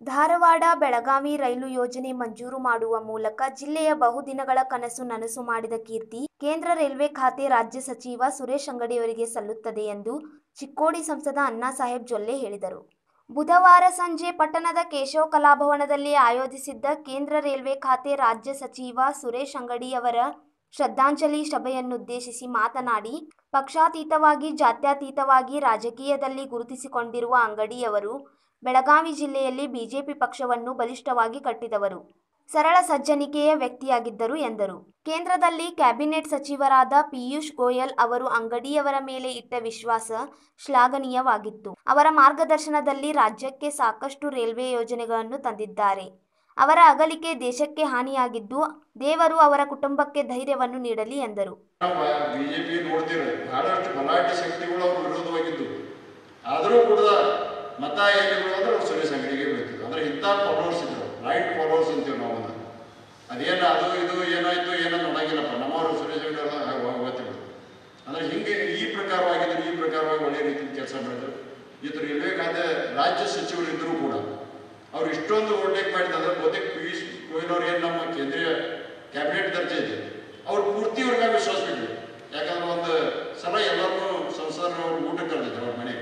ಧಾರವಾಡ ಬೆಳಗಾವಿ ರೈಲು ಯೋಜನೆ ಮಂಜೂರು ಮಾಡುವ ಮೂಲಕ ಜಿಲ್ಲೆಯ ಬಹುದಿನಗಳ ಕನಸು ನನಸು ಮಾಡಿದ ಕೀರ್ತಿ ಕೇಂದ್ರ ರೈಲ್ವೆ ಖಾತೆ ರಾಜ್ಯ ಸಚಿವ ಸುರೇಶ್ ಅಂಗಡಿಯವರಿಗೆ ಸಲ್ಲುತ್ತದೆ ಎಂದು ಚಿಕ್ಕೋಡಿ ಸಂಸದ ಅಣ್ಣಾಸಾಹೇಬ್ ಜೊಲ್ಲೆ ಹೇಳಿದರು ಬುಧವಾರ ಸಂಜೆ ಪಟ್ಟಣದ ಕೇಶವ ಕಲಾಭವನದಲ್ಲಿ ಆಯೋಜಿಸಿದ್ದ ಕೇಂದ್ರ ರೈಲ್ವೆ ಖಾತೆ ರಾಜ್ಯ ಸಚಿವ ಸುರೇಶ್ ಅಂಗಡಿ ಅವರ ಶ್ರದ್ಧಾಂಜಲಿ ಸಭೆಯನ್ನುದ್ದೇಶಿಸಿ ಮಾತನಾಡಿ ಪಕ್ಷಾತೀತವಾಗಿ ಜಾತ್ಯತೀತವಾಗಿ ರಾಜಕೀಯದಲ್ಲಿ ಗುರುತಿಸಿಕೊಂಡಿರುವ ಅಂಗಡಿಯವರು ಬೆಳಗಾವಿ ಜಿಲ್ಲೆಯಲ್ಲಿ ಬಿಜೆಪಿ ಪಕ್ಷವನ್ನು ಬಲಿಷ್ಠವಾಗಿ ಕಟ್ಟಿದವರು ಸರಳ ಸಜ್ಜನಿಕೆಯ ವ್ಯಕ್ತಿಯಾಗಿದ್ದರು ಎಂದರು ಕೇಂದ್ರದಲ್ಲಿ ಕ್ಯಾಬಿನೆಟ್ ಸಚಿವರಾದ ಪಿಯೂಷ್ ಗೋಯಲ್ ಅವರು ಅಂಗಡಿಯವರ ಮೇಲೆ ಇಟ್ಟ ವಿಶ್ವಾಸ ಶ್ಲಾಘನೀಯವಾಗಿತ್ತು ಅವರ ಮಾರ್ಗದರ್ಶನದಲ್ಲಿ ರಾಜ್ಯಕ್ಕೆ ಸಾಕಷ್ಟು ರೈಲ್ವೆ ಯೋಜನೆಗಳನ್ನು ತಂದಿದ್ದಾರೆ ಅವರ ಅಗಲಿಕೆ ದೇಶಕ್ಕೆ ಹಾನಿಯಾಗಿದ್ದು ದೇವರು ಅವರ ಕುಟುಂಬಕ್ಕೆ ಧೈರ್ಯವನ್ನು ನೀಡಲಿ ಎಂದರು ಬಿಜೆಪಿ ನೋಡ್ತೀರಿ ಬಹಳಷ್ಟು ಬಲಾಢ್ಯ ಶಕ್ತಿಗಳು ಅವ್ರ ವಿರೋಧವಾಗಿದ್ದು ಆದರೂ ಕೂಡ ಮತ ಎಲ್ಲಿ ಬೀಳೋದ್ರೆ ಅವ್ರು ಸುರೇಶ್ ಅಂಗಡಿಗೆ ಬೀಳ್ತಿದ್ರು ಅಂದ್ರೆ ಇಂಥ ಫಾಲೋವರ್ಸ್ ಇದ್ರು ರೈಟ್ ಫಾಲೋವರ್ಸ್ ಅಂತೀವಿ ನಾವು ಅದನ್ನ ಅದೇನು ಅದು ಇದು ಏನಾಯ್ತು ಏನೋ ನೋಡಂಗಿಲ್ಲಪ್ಪ ನಮ್ಮವರು ಸುರೇಶ್ ಅಂಗಡಿ ಅವ್ರ ಹೋಗ್ತಿದ್ರು ಅಂದ್ರೆ ಹಿಂಗೆ ಈ ಪ್ರಕಾರವಾಗಿದ್ರು ಈ ಪ್ರಕಾರವಾಗಿ ಒಳ್ಳೆ ರೀತಿ ಕೆಲಸ ಮಾಡಿದ್ರು ಇದು ರೈಲ್ವೆ ಖಾತೆ ರಾಜ್ಯ ಸಚಿವರು ಇದ್ದರೂ ಕೂಡ ಅವ್ರು ಇಷ್ಟೊಂದು ಓಟೇಕ್ ಮಾಡಿದ್ರೆ ಬಹುತೇಕ ಪಿಯೂಷ್ ಗೋಯಲ್ ಅವ್ರು ಏನು ನಮ್ಮ ಕೇಂದ್ರೀಯ ಕ್ಯಾಬಿನೆಟ್ ದರ್ಜೆ ಇದೆ ಅವ್ರು ಪೂರ್ತಿ ಅವ್ರ ಮ್ಯಾಗ ವಿಶ್ವಾಸ ಬಿಟ್ರು ಯಾಕಂದ್ರೆ ಒಂದು ಸಲ ಎಲ್ಲರೂ ಸಂಸಾರವ್ರು ಊಟ ಕರೆದಿದ್ರು ಅವ್ರ ಮನೆಗೆ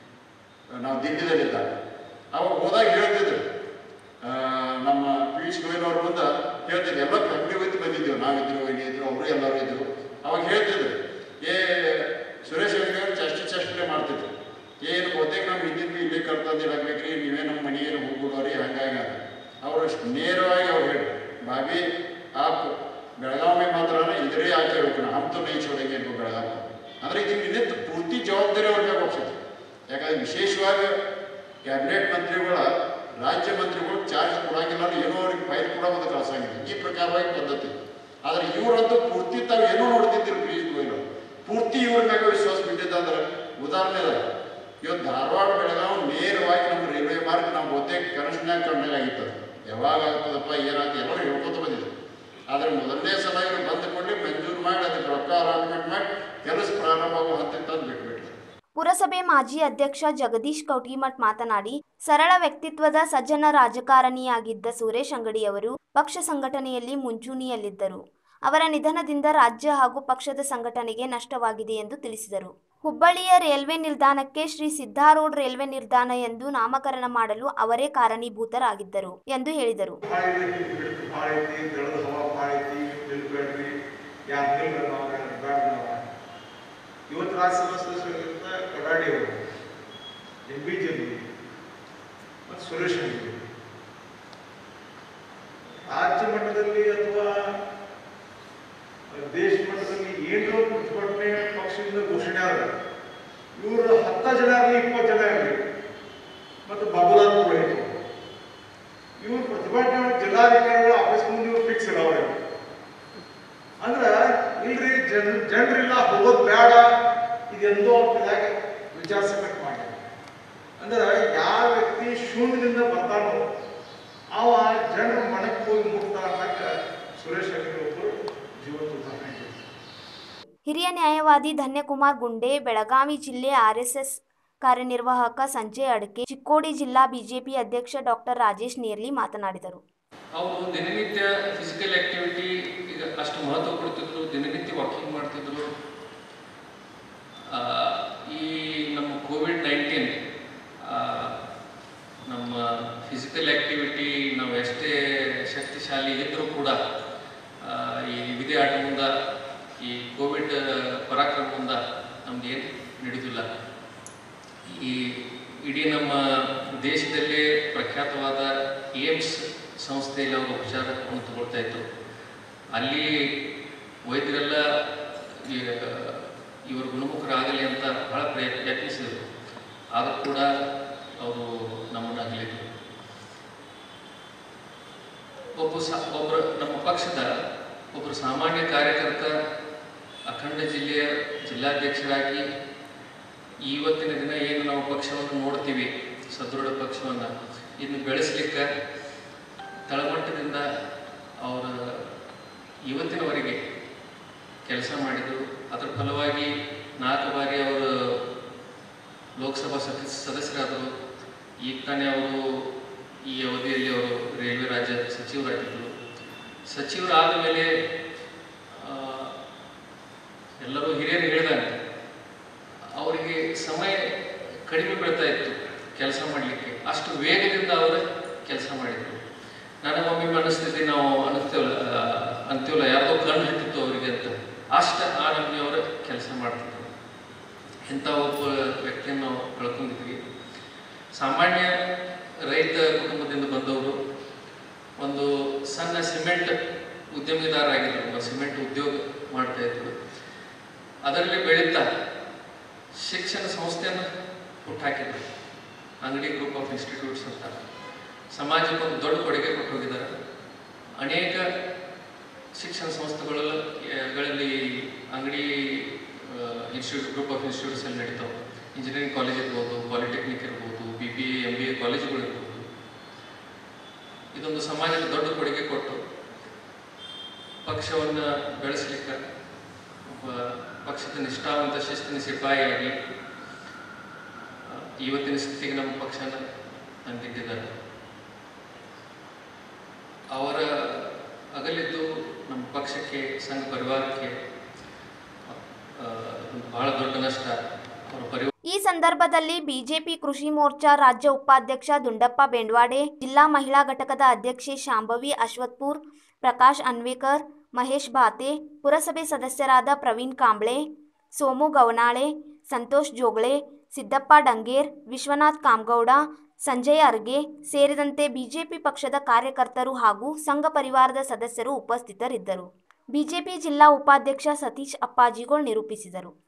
ನಾವು ದಿಲ್ಲಿದಲ್ಲಿದ್ದಾಗ ಅವಾಗ ಹೋದಾಗ ಹೇಳ್ತಿದ್ರು ಆ, ನಮ್ಮ ಪಿಯೂಷ್ ಗೋಯಲ್ ಅವ್ರ ಮುಂದೆ ಹೇಳ್ತಿದ್ರು ಎಲ್ಲ ಫ್ಯಾಮಿಲಿ ಹೋಯ್ತು ಬಂದಿದ್ದೇವೆ ನಾವಿದ್ರು ಇಲ್ಲಿ ಇದ್ರು ಅವರು ಎಲ್ಲರೂ ಇದ್ರು ಅವಾಗ ಹೇಳ್ತಿದ್ರು ಏ ಸುರೇಶ್ ಅಂಗಡಿ ಅವ್ರು ಚಷ್ಟ ಚಷ್ಟನೆ ಮಾಡ್ತಿದ್ರು ಏನು ಬಹುತೇಕ ನಮ್ಮ ಹಿಂದಿನ ಇಲ್ಲಿ ಕರ್ತಂದಿರಾಗ್ಬೇಕ್ರಿ ನೀವೇ ನಮ್ಮ ಮನೆಗೆ ಹೋಗ್ಬಿಡೋರಿ ಹಂಗಾಗಿ ಅವರು ನೇರವಾಗಿ ಅವ್ರು ಹೇಳಿ ಬಾಬಿ ಆಪ್ ಬೆಳಗಾವಿ ಮಾತ್ರ ಇದ್ರೆ ಆಕೆ ಹೇಳ್ಬೇಕು ಹಮ್ ತೋ ನೈ ಚೋಡೆಂಗೆ ಅನ್ಕೋ ಬೆಳಗಾವಿ ಅಂದ್ರೆ ಇದಕ್ಕೆ ನಿನ್ನಿತ್ತು ಪೂರ್ತಿ ಜವಾಬ್ದಾರಿ ಅವ್ರ ಮ್ಯಾಗ ಹೋಗ್ತೈತಿ ಯಾಕಂದ್ರೆ ವಿಶೇಷವಾಗಿ ಕ್ಯಾಬಿನೆಟ್ ಮಂತ್ರಿಗಳ ರಾಜ್ಯ ಮಂತ್ರಿಗಳು ಚಾರ್ಜ್ ಕೊಡಂಗಿಲ್ಲ ಅಂದ್ರೆ ಏನೋ ಅವ್ರಿಗೆ ಫೈಲ್ ಕೂಡ ಒಂದು ಕಳ್ಸಂಗಿಲ್ಲ ಈ ಪ್ರಕಾರವಾಗಿ ಪದ್ಧತಿ ಆದ್ರೆ ಇವರಂತೂ ಪೂರ್ತಿ ತಾವು ಏನೋ ನೋಡ್ತಿದ್ದಿರು ಪಿಯೂಷ್ ಗೋಯಲ್ ಅವ್ರು. ಪೂರ್ತಿ ಇವ್ರ ಮ್ಯಾಗ ವಿಶ್ವಾಸ ಬಿಟ್ಟಿದ್ದಂದ್ರೆ ಉದಾಹರಣೆ ಇದೆ ಇವತ್ತು ಧಾರವಾಡ ಬೆಳಗಾವಿ ನೇರವಾಗಿ ನಮ್ಮ ರೈಲ್ವೆ ಮಾರ್ಗ ನಾವು ಬಹುತೇಕ ಕನಸಿನಾಗ ಕಂಡಾಗಿತ್ತು ಯಾವಾಗ ಆಗ್ತದಪ್ಪ ಏನಾಗ್ತದೆ ಎಲ್ಲರೂ ಹೇಳ್ಕೊತ ಬಂದಿದ್ರು ಆದರೆ ಮೊದಲನೇ ಸಲ ಇವರು ಬಂದ ಕೂಡಲೇ ಮಂಜೂರು ಮಾಡಿ ಅದಕ್ಕೆ ರೊಕ್ಕ ಅಲಾಟ್ಮೆಂಟ್ ಮಾಡಿ ಕೆಲಸ ಪ್ರಾರಂಭ ಆಗೋ ಹಂತಕ್ಕೆ ತಂದು ಬಿಟ್ಬಿಟ್ರು ಪುರಸಭೆ ಮಾಜಿ ಅಧ್ಯಕ್ಷ ಜಗದೀಶ್ ಕೌಟಿಮಠ್ ಮಾತನಾಡಿ ಸರಳ ವ್ಯಕ್ತಿತ್ವದ ಸಜ್ಜನ ರಾಜಕಾರಣಿಯಾಗಿದ್ದ ಸುರೇಶ್ ಅಂಗಡಿಯವರು ಪಕ್ಷ ಸಂಘಟನೆಯಲ್ಲಿ ಮುಂಚೂಣಿಯಲ್ಲಿದ್ದರು ಅವರ ನಿಧನದಿಂದ ರಾಜ್ಯ ಹಾಗೂ ಪಕ್ಷದ ಸಂಘಟನೆಗೆ ನಷ್ಟವಾಗಿದೆ ಎಂದು ತಿಳಿಸಿದರು ಹುಬ್ಬಳ್ಳಿಯ ರೈಲ್ವೆ ನಿಲ್ದಾಣಕ್ಕೆ ಶ್ರೀ ಸಿದ್ದಾರೂಢ ರೈಲ್ವೆ ನಿಲ್ದಾಣ ಎಂದು ನಾಮಕರಣ ಮಾಡಲು ಅವರೇ ಕಾರಣೀಭೂತರಾಗಿದ್ದರು ಎಂದು ಹೇಳಿದರು ಭಾಳ ಐತಿ ಬಿಡುಕು ಭಾಳ ಐತಿ ಬೆಳೆದ ಹವಾ ಭಾಳ ಐತಿ ನಿಲ್ಬೇಡ್ರಿ ಯಾರು ನಿಲ್ರಿ ನಾವು ಬೇಡ ನಾವು ಇವತ್ತು ರಾಜ್ಯಸಭಾ ಸದಸ್ಯರಾಗಿದ್ದ ಕಡಾಡಿ ಅವರು ಎಂ ಬಿ ಜಿ ಮತ್ತು ಸುರೇಶ್ ಅಂಗಡಿ ರಾಜ್ಯ ಮಟ್ಟದಲ್ಲಿ ಅಥವಾ ದೇಶ ಮಟ್ಟದಲ್ಲಿ ಏನೋ ಪ್ರತಿಭಟನೆ ಪಕ್ಷದಿಂದ ಘೋಷಣೆ ಆದ ಇವರು ಹತ್ತು ಜನ ಆಗಲಿ ಇಪ್ಪತ್ತು ಜನ ಆಗಲಿ ಮತ್ತು ಬಾಬುಲಾಲ್ ಪುರೋಹಿತ್ ಇವ್ರು ಪ್ರತಿಭಟನೆ ಜಿಲ್ಲಾಧಿಕಾರಿಗಳ ಆಫೀಸ್ ಮುಂದೆ ಇವ್ರು ಫಿಕ್ಸ್ ಇರೋರು ಅಂದ್ರೆ ಇಲ್ರಿ ಜನ್ ಜನರಿಲ್ಲ ಹೋಗೋದು ಬೇಡ ಇದೆಂದೋ ಅಂತದಾಗ ವಿಚಾರ ಸಮೇತ ಮಾಡಿ ಅಂದ್ರೆ ಯಾವ ವ್ಯಕ್ತಿ ಶೂನ್ಯದಿಂದ ಬರ್ತಾನೋ ಅವ ಜನರ ಮನಕ್ಕೆ ಹೋಗಿ ಮುಟ್ತಾನ ಅನ್ನಕ ಸುರೇಶ್ ಅಂಗಡಿ ಒಬ್ಬರು ಜೀವನ ಉದಾಹರಣೆ ಇದೆ. ಹಿರಿಯ ನ್ಯಾಯವಾದಿ ಧನ್ಯಕುಮಾರ್ ಗುಂಡೆ ಬೆಳಗಾವಿ ಜಿಲ್ಲೆ ಆರ್ಎಸ್ಎಸ್ ಕಾರ್ಯನಿರ್ವಾಹಕ ಸಂಜಯ್ ಅಡ್ಕೆ ಚಿಕ್ಕೋಡಿ ಜಿಲ್ಲಾ ಬಿಜೆಪಿ ಅಧ್ಯಕ್ಷ ಡಾಕ್ಟರ್ ರಾಜೇಶ್ ನೇರ್ಲಿ ಮಾತನಾಡಿದರು ಅವರು ದಿನನಿತ್ಯ ಫಿಸಿಕಲ್ ಆಕ್ಟಿವಿಟಿ ಈಗ ಅಷ್ಟು ಮಹತ್ವ ಕೊಡ್ತಿದ್ರು ದಿನನಿತ್ಯ ವಾಕಿಂಗ್ ಮಾಡ್ತಿದ್ರು ಆ, ಈ ನಮ್ಮ ಕೋವಿಡ್ ನೈನ್ಟೀನ್ ನಮ್ಮ ಫಿಸಿಕಲ್ ಆಕ್ಟಿವಿಟಿ ನಾವು ಎಷ್ಟೇ ಶಕ್ತಿಶಾಲಿ ಇದ್ದರೂ ಕೂಡ ಆ, ಈ ವಿಧಿ ಆಟದಿಂದ ಈ ಕೋವಿಡ್ ಪರಾಕ್ರಮದಿಂದ ನಮ್ದೇನು ನಡೆದಿಲ್ಲ ಈ ಇಡೀ ನಮ್ಮ ದೇಶದಲ್ಲೇ ಪ್ರಖ್ಯಾತವಾದ ಏಮ್ಸ್ ಸಂಸ್ಥೆಯಲ್ಲಿ ಅವರು ಉಪಚಾರವನ್ನು ತಗೊಳ್ತಾ ಇತ್ತು ಅಲ್ಲಿ ವೈದ್ಯರೆಲ್ಲ ಈ, ಇವರು ಗುಣಮುಖರಾಗಲಿ ಅಂತ ಬಹಳ ಪ್ರಯತ್ನ ಯತ್ನಿಸಿದರು ಆದರೂ ಕೂಡ ಅವರು ನಮ್ಮನ್ನು ಅಗಲಿದ್ರು ಒಬ್ಬ ಸಾ ಒಬ್ಬರು ನಮ್ಮ ಪಕ್ಷದ ಒಬ್ಬರು ಸಾಮಾನ್ಯ ಕಾರ್ಯಕರ್ತ ಅಖಂಡ ಜಿಲ್ಲೆಯ ಜಿಲ್ಲಾಧ್ಯಕ್ಷರಾಗಿ ಇವತ್ತಿನ ದಿನ ಏನು ನಾವು ಪಕ್ಷವನ್ನು ನೋಡ್ತೀವಿ ಸದೃಢ ಪಕ್ಷವನ್ನು ಇನ್ನು ಬೆಳೆಸಲಿಕ್ಕೆ ತಳಮಟ್ಟದಿಂದ ಅವರ ಇವತ್ತಿನವರೆಗೆ ಕೆಲಸ ಮಾಡಿದರು ಅದರ ಫಲವಾಗಿ ನಾಲ್ಕು ಬಾರಿ ಅವರು ಲೋಕಸಭಾ ಸದಸ್ಯ ಸದಸ್ಯರಾದರು ಈಗ ತಾನೇ ಅವರು ಈ ಅವಧಿಯಲ್ಲಿ ಅವರು ರೈಲ್ವೆ ರಾಜ್ಯ ಸಚಿವರಾಗಿದ್ದರು ಸಚಿವರಾದ ಮೇಲೆ ಆ, ಎಲ್ಲರೂ ಹಿರಿಯರು ಹೇಳಿದಂಗೆ ಅವರಿಗೆ ಸಮಯ ಕಡಿಮೆ ಬೀಳ್ತಾ ಇತ್ತು ಕೆಲಸ ಮಾಡಲಿಕ್ಕೆ ಅಷ್ಟು ವೇಗದಿಂದ ಅವರು ಕೆಲಸ ಮಾಡಿದರು ನನಗೊಮ್ಮೆ ಅನಿಸ್ತಿದ್ದೆ ನಾವು ಅನಿಸ್ತೇವಲ್ಲ ಆ, ಅಂತೀವಲ್ಲ ಯಾರ್ದೋ ಕಣ್ಣು ಹತ್ತಿತ್ತು ಅವರಿಗೆ ಅಂತ ಅಷ್ಟು ಆ ನಮಗೆ ಅವರ ಕೆಲಸ ಮಾಡ್ತಿದ್ರು ಇಂಥ ಒಬ್ಬ ವ್ಯಕ್ತಿಯನ್ನು ನಾವು ಕಳ್ಕೊಂಡಿದ್ವಿ ಸಾಮಾನ್ಯ ರೈತ ಕುಟುಂಬದಿಂದ ಬಂದವರು ಒಂದು ಸಣ್ಣ ಸಿಮೆಂಟ್ ಉದ್ಯಮಿದಾರರಾಗಿದ್ದರು ಒಂದು ಸಿಮೆಂಟ್ ಉದ್ಯೋಗ ಮಾಡ್ತಾ ಇದ್ರು ಅದರಲ್ಲಿ ಬೆಳೀತಾ ಶಿಕ್ಷಣ ಸಂಸ್ಥೆಯನ್ನು ಹುಟ್ಟಾಕಿದ್ರು ಅಂಗಡಿ ಗ್ರೂಪ್ ಆಫ್ ಇನ್ಸ್ಟಿಟ್ಯೂಟ್ಸ್ ಅಂತ ಸಮಾಜಕ್ಕೆ ಒಂದು ದೊಡ್ಡ ಕೊಡುಗೆ ಕೊಟ್ಟು ಹೋಗಿದ್ದಾರೆ ಅನೇಕ ಶಿಕ್ಷಣ ಸಂಸ್ಥೆಗಳಲ್ಲಿ ಅಂಗಡಿ ಇನ್ಸ್ಟಿಟ್ಯೂಟ್ ಗ್ರೂಪ್ ಆಫ್ ಇನ್ಸ್ಟಿಟ್ಯೂಟ್ಸ್ ಅಲ್ಲಿ ನಡೀತಾವೆ ಇಂಜಿನಿಯರಿಂಗ್ ಕಾಲೇಜ್ ಇರ್ಬೋದು ಪಾಲಿಟೆಕ್ನಿಕ್ ಇರ್ಬೋದು B B A M B A ಕಾಲೇಜುಗಳು ಇರ್ಬೋದು ಇದೊಂದು ಸಮಾಜಕ್ಕೆ ದೊಡ್ಡ ಕೊಡುಗೆ ಕೊಟ್ಟು ಪಕ್ಷವನ್ನು ಬೆಳೆಸಲಿಕ್ಕೆ ಒಬ್ಬ ಪಕ್ಷದ ನಿಷ್ಠಾವಂತ ಶಿಸ್ತಿನ ಸಿಪಾಯಿಯಾಗಿ ಆ, ಇವತ್ತಿನ ಸ್ಥಿತಿಗೆ ನಮ್ಮ ಪಕ್ಷನ ತಂದಿಟ್ಟಿದ್ದಾರೆ ಅವರ ಅಗಲಿದ್ದು ನಮ್ಮ ಪಕ್ಷಕ್ಕೆ ಸಂಘ ಪರಿವಾರಕ್ಕೆ ಆ, ಒಂದು ಬಹಳ ದೊಡ್ಡ ನಷ್ಟ ಅವರ ಪರಿವಾರ ಈ ಸಂದರ್ಭದಲ್ಲಿ ಬಿಜೆಪಿ ಕೃಷಿ ಮೋರ್ಚಾ ರಾಜ್ಯ ಉಪಾಧ್ಯಕ್ಷ ದುಂಡಪ್ಪ ಬೆಂಡ್ವಾಡೆ ಜಿಲ್ಲಾ ಮಹಿಳಾ ಘಟಕದ ಅಧ್ಯಕ್ಷೆ ಶಾಂಭವಿ ಅಶ್ವತ್ಪುರ್ ಪ್ರಕಾಶ್ ಅನ್ವೇಕರ್ ಮಹೇಶ್ ಬಾತೆ ಪುರಸಭೆ ಸದಸ್ಯರಾದ ಪ್ರವೀಣ್ ಕಾಂಬ್ಳೆ ಸೋಮು ಗವನಾಳೆ ಸಂತೋಷ್ ಜೋಗ್ಳೆ ಸಿದ್ದಪ್ಪ ಡಂಗೇರ್ ವಿಶ್ವನಾಥ್ ಕಾಮಗೌಡ ಸಂಜಯ್ ಅರ್ಗೆ ಸೇರಿದಂತೆ ಬಿಜೆಪಿ ಪಕ್ಷದ ಕಾರ್ಯಕರ್ತರು ಹಾಗೂ ಸಂಘ ಪರಿವಾರದ ಸದಸ್ಯರು ಉಪಸ್ಥಿತರಿದ್ದರು ಬಿಜೆಪಿ ಜಿಲ್ಲಾ ಉಪಾಧ್ಯಕ್ಷ ಸತೀಶ್ ಅಪ್ಪಾಜಿಗೋಳ್ ನಿರೂಪಿಸಿದರು